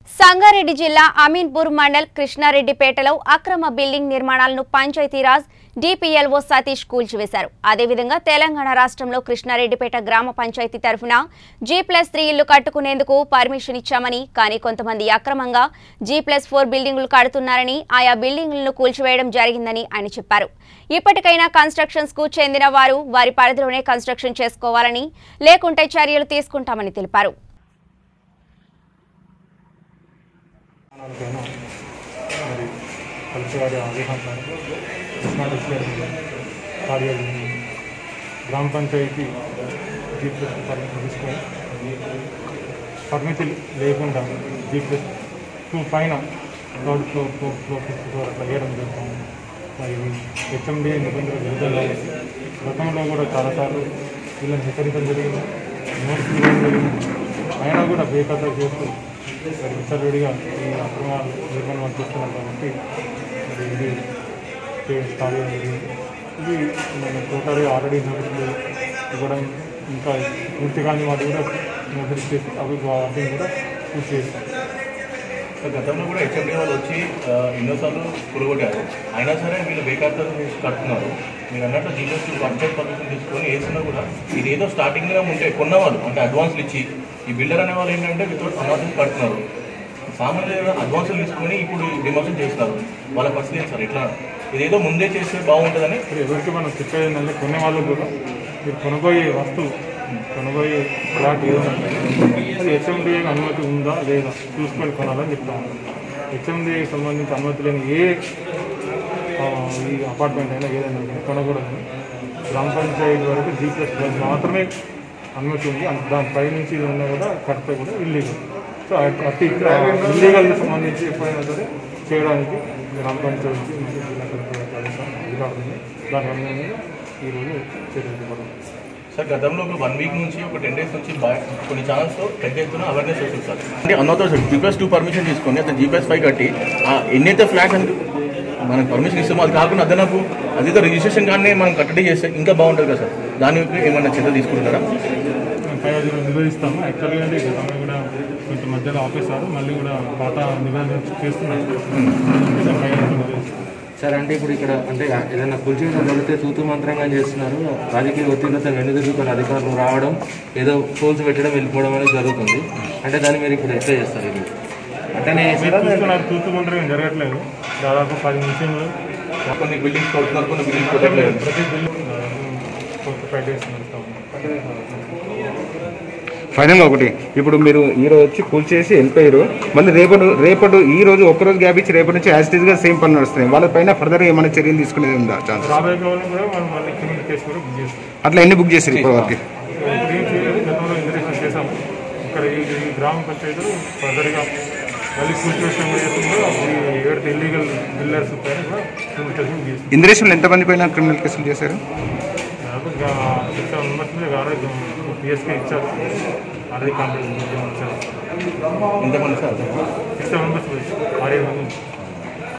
సంగారెడ్డి జిల్లా అమీన్పూర్ మండల్ కృష్ణారెడ్డిపేటలో అక్రమ బిల్డింగ్ నిర్మాణాలను పంచాయతీరాజ్ డిపిఎల్ఓ సతీష్ కూల్చివేశారు అదేవిధంగా తెలంగాణ రాష్ట్రంలో కృష్ణారెడ్డిపేట గ్రామ పంచాయతీ తరఫున జీ ప్లస్ త్రీ ఇళ్లు కట్టుకునేందుకు పర్మిషన్ ఇచ్చామని కానీ కొంతమంది అక్రమంగా జీ ప్లస్ ఫోర్ బిల్డింగులు కడుతున్నారని ఆయా బిల్డింగులను కూల్చివేయడం జరిగిందని ఆయన చెప్పారు ఇప్పటికైనా కన్స్ట్రక్షన్స్ కు చెందిన వారు వారి పరిధిలోనే కన్స్ట్రక్షన్ చేసుకోవాలని లేకుంటే చర్యలు తీసుకుంటామని తెలిపారు ప్రాణాలపైన మరి కలెక్టర్ గారి ఆదేశానుసారం కృష్ణా డిస్ట్రిక్ట్ కార్యాలయం గ్రామ పంచాయతీ జీ ప్లస్ పర్మిషన్ తీసుకొని పర్మిషన్ లేకుండా జీ ప్లస్ టూ పైన third floor fourth floor fifth floor అట్లా వేయడం జరుగుతుంది మరి హెచ్ఎండి నిబంధనలు విరుద్ధంగా ఉంది. గతంలో కూడా చాలాసార్లు వీళ్ళని హెచ్చరించడం జరిగింది నోట్స్ ఇవ్వడం జరిగింది అయినా కూడా బేఖాతరు చేస్తూ మరి విచ్చలవిడిగా ఈ అక్రమాలు నిర్మాణం చేస్తున్నారు కాబట్టి మరి ఇది చేయడం స్టార్ట్ చేయడం జరిగింది ఇది మన టోటల్గా ఆల్రెడీ నోటీసులు ఇవ్వడం ఇంకా పూర్తి కాని వాటి కూడా నోటీస్ చేసి అవి వాటిని కూడా పూర్తి చేస్తాం సో గతంలో కూడా హెచ్ఎండి వాళ్ళు వచ్చి ఆ, ఎన్నోసార్లు పురుగొట్టారు అయినా సరే వీళ్ళు బేకార్తో కడుతున్నారు మీరు అన్నట్టు జీపీఎస్ పంచాయత్ పర్మిషన్ తీసుకొని వేసినా కూడా ఇది ఏదో స్టార్టింగ్లో ఉంటే కొన్నవాళ్ళు అంటే అడ్వాన్స్లు ఇచ్చి ఈ బిల్డర్ అనే వాళ్ళు ఏంటంటే వితౌట్ సమాధానం కడుతున్నారు సామాన్యంగా అడ్వాన్సులు తీసుకొని ఇప్పుడు డిమాషన్ చేస్తున్నారు వాళ్ళ పరిస్థితి ఏంటి సార్ ఇట్లా ఇదేదో ముందే చేస్తే బాగుంటుందని ఇప్పుడు ఎవరికి మనం చెప్పేది ఏంటంటే కొనే వాళ్ళు కూడా మీరు కొనుగోయే వస్తువు కొనుగోయే ప్లాట్ ఏదంటే అది హెచ్ఎండిఏ అనుమతి ఉందా లేదా చూసుకొని కొనాలని చెప్తాము హెచ్ఎండిఏకి సంబంధించి అనుమతి లేని ఏ ఆ, ఈ అపార్ట్మెంట్ అయినా ఏదైనా కొనకూడదని గ్రామ పంచాయతీ వరకు జీ ప్లస్ ప్లస్ మాత్రమే అనుమతి ఉంది అంత దాని పై నుంచి ఇది ఉన్నా కూడా కడితే కూడా ఇల్లీగల్ సో అట్- అట్టి ఇల్లీగల్ సంబంధించి ఎప్పుడైనా సరే చేయడానికి గ్రామ పంచాయతీ మరియు జిల్లా కలెక్టర్ గారి ఆదేశం అధికారులు దాని అనుగుణంగా ఈరోజు చర్యలు తీసుకోవడం సార్ గతంలో ఒక వన్ వీక్ నుంచి ఒక టెన్ డేస్ నుంచి బా- కొన్ని ఛానల్స్లో పెద్ద ఎత్తున అవేర్నెస్ వస్తుంది సార్ అంటే అన్నతో సార్ జీపీఎస్ టూ పర్మిషన్ తీసుకొని అతను జీపీఎస్ ఫైవ్ కట్టి ఆ ఎన్నైతే ఫ్లాట్స్ అని మనకు పర్మిషన్ ఇస్తామో అది కాకుండా అదనపు అదేదో రిజిస్ట్రేషన్ కానీ మనం కట్టడి చేస్తే ఇంకా బాగుంటుంది కదా సార్ దానికి ఏమైనా చర్య తీసుకుంటారా మేము పై అధికారులు నిర్వహిస్తాము యాక్చువల్గా అంటే గతంలో కూడా కొంచెం మధ్యలో ఆపేశారు మళ్ళీ కూడా పాత నిబంధన చేస్తున్నారు కొంచెం పై అధికారులు నిర్వహిస్తాం సార్ అంటే ఇప్పుడు ఇక్కడ అంటే ఏదైనా కూల్చేయడం జరిగితే తూతు మంత్రంగా చేస్తున్నారు రాజకీయ ఒత్తిడితో వెనుదిరుగుతున్న అధికారులు రావడం ఏదో పోల్స్ పెట్టడం వెళ్ళిపోవడం అనేది జరుగుతుంది అంటే దాన్ని మీరు ఇప్పుడు ఎట్లా చేస్తారు ఇది అంటేనే మీరు చేస్తారా? చూస్తున్నారు తూర్పుకుంటారు ఏం జరగట్లేదు దాదాపు పది నిమిషంలో కొన్ని బిల్డింగ్స్ కొడుతున్నారు కొన్ని బిల్డింగ్స్ కొట్టట్లేదు ప్రతి bill four to five days నడుస్తాము ఫైనల్గా ఒకటి ఇప్పుడు మీరు ఈ రోజు వచ్చి కూల్చేసి వెళ్ళిపోయారు మళ్ళీ రేపటి రేపటి ఈ రోజు ఒక్కరోజు గ్యాప్ ఇచ్చి రేపటి నుంచి యాజ్ గా సేమ్ పనులు నడుస్తున్నాయి వాళ్ళపైన ఫర్దర్ ఏమైనా చర్యలు తీసుకునేది ఉందా ఛాన్స్ రాబోయే కాలంలో కూడా మనం మళ్ళీ క్రిమినల్ కేసు కూడా బుక్ చేస్తాం అట్లా ఎన్ని బుక్ చేశారు ఇప్పటి వరకు ఇప్పుడు ఏం చేయలేదు గతంలో ఇంజరేషన్ చేశాము ఇక్కడ ఈ ఈ గ్రామ పంచాయతీలు ఫర్దర్గా మళ్ళీ కూల్చివేషన్ కూడా చేస్తుందో ఈ ఏడు ఇల్లీగల్ బిల్లర్స్ పైన కూడా క్రిమినల్ కేసు బుక్ చేస్తాం ఇంద్రేషన్లు ఎంతమంది పైన క్రిమినల్ కేసులు చేశారు దాదాపు ఇంకా సిక్స్ సెవెన్ మెంబర్స్ మీద ఆల్రెడీ పిఎస్కే ఇచ్చారు ఆల్రెడీ కంప్లీట్ ఇచ్చారు ఇంతమంది సార్ సిక్స్ సెవెన్ మెంబర్స్ ఆరేడు మంది